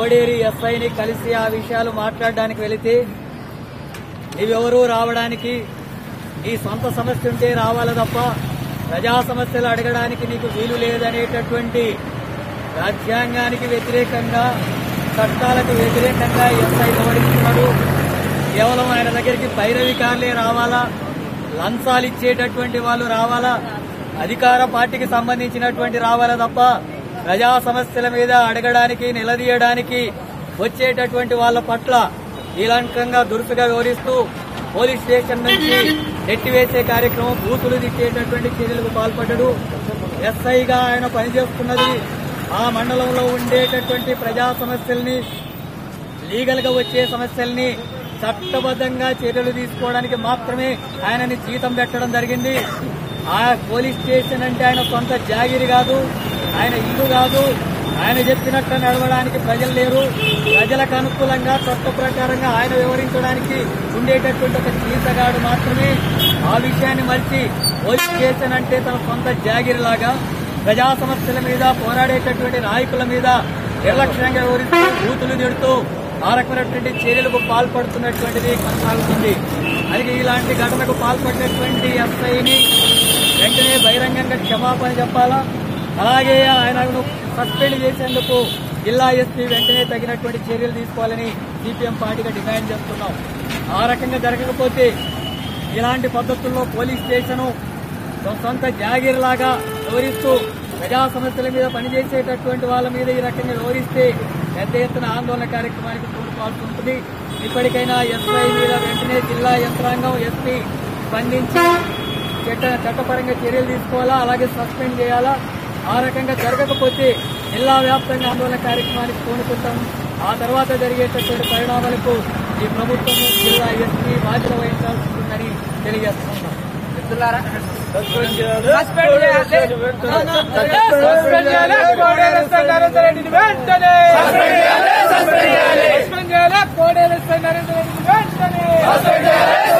కోడేరి ఎస్ఐని కలిసి ఆ విషయాలు మాట్లాడడానికి వెళితే నీవెవరూ రావడానికి నీ సొంత సమస్య ఉంటే రావాలి తప్ప ప్రజా సమస్యలు అడగడానికి నీకు వీలు లేదనేటటువంటి రాజ్యాంగానికి వ్యతిరేకంగా చట్టాలకు వ్యతిరేకంగా ఎస్ఐ వ్యవహరిస్తున్నాడు కేవలం ఆయన దగ్గరికి పైరవికారులే రావాలా లంచాలు ఇచ్చేటటువంటి వాళ్ళు రావాలా అధికార పార్టీకి సంబంధించినటువంటి రావాలా తప్ప ప్రజా సమస్యల మీద అడగడానికి నిలదీయడానికి వచ్చేటటువంటి వాళ్ళ పట్ల కీలకంగా దురుసుగా వివరిస్తూ పోలీస్ స్టేషన్ నుంచి నెట్టివేసే కార్యక్రమం బూతులు తిట్టేటటువంటి చర్యలకు పాల్పడ్డాడు ఎస్ఐగా ఆయన పనిచేస్తున్నది ఆ మండలంలో ఉండేటటువంటి ప్రజా సమస్యల్ని లీగల్ గా వచ్చే సమస్యల్ని చట్టబద్ధంగా చర్యలు తీసుకోవడానికి మాత్రమే ఆయనని జీతం పెట్టడం జరిగింది ఆ పోలీస్ స్టేషన్ అంటే ఆయన సొంత జాగిరి కాదు ఆయన ఇల్లు కాదు ఆయన చెప్పినట్టు నడవడానికి ప్రజలు లేరు ప్రజలకు అనుకూలంగా చట్ట ప్రకారంగా ఆయన వివరించడానికి ఉండేటటువంటి ఒక చీతగాడు మాత్రమే ఆ విషయాన్ని మరిచి పోలీస్ స్టేషన్ అంటే తన సొంత జాగిరిలాగా ప్రజా సమస్యల మీద పోరాడేటటువంటి నాయకుల మీద నిర్లక్ష్యంగా వివరిస్తూ బూతులు తిడుతూ ఆ రకమైనటువంటి చర్యలకు పాల్పడుతున్నటువంటిది కొనసాగుతుంది అలాగే ఇలాంటి ఘటనకు పాల్పడినటువంటి ఎస్ఐని వెంటనే బహిరంగంగా క్షమాపణ చెప్పాలా అలాగే ఆయనను సస్పెండ్ చేసేందుకు జిల్లా ఎస్పీ వెంటనే తగినటువంటి చర్యలు తీసుకోవాలని సిపిఎం పార్టీగా డిమాండ్ చేస్తున్నాం ఆ రకంగా జరగకపోతే ఇలాంటి పద్ధతుల్లో పోలీస్ స్టేషను సొంత జాగీర్లాగా వివరిస్తూ ప్రజా సమస్యల మీద పనిచేసేటటువంటి వాళ్ళ మీద ఈ రకంగా వివరిస్తే పెద్ద ఎత్తున ఆందోళన కార్యక్రమానికి తోడ్పాల్సి ఉంటుంది ఇప్పటికైనా ఎస్ఐ మీద వెంటనే జిల్లా యంత్రాంగం ఎస్పీ స్పందించి చట్ట చట్టపరంగా చర్యలు తీసుకోవాలా అలాగే సస్పెండ్ చేయాలా ఆ రకంగా జరగకపోతే జిల్లా వ్యాప్తంగా ఆందోళన కార్యక్రమానికి పూనుకుంటాం ఆ తర్వాత జరిగేటటువంటి పరిణామాలకు ఈ ప్రభుత్వం జిల్లా ఎస్పీ బాధ్యత వహించాల్సి ఉంటుందని తెలియజేస్తున్నాం సస్పెండ్ చేయాలి సస్పెండ్ చేయాలి కోడేరు ఎస్ఐ నరేంద్ర రెడ్డిని వెంటనే సస్పెండ్ చేయాలి కోడేరు ఎస్ఐ నరేంద్ర రెడ్డిని వెంటనే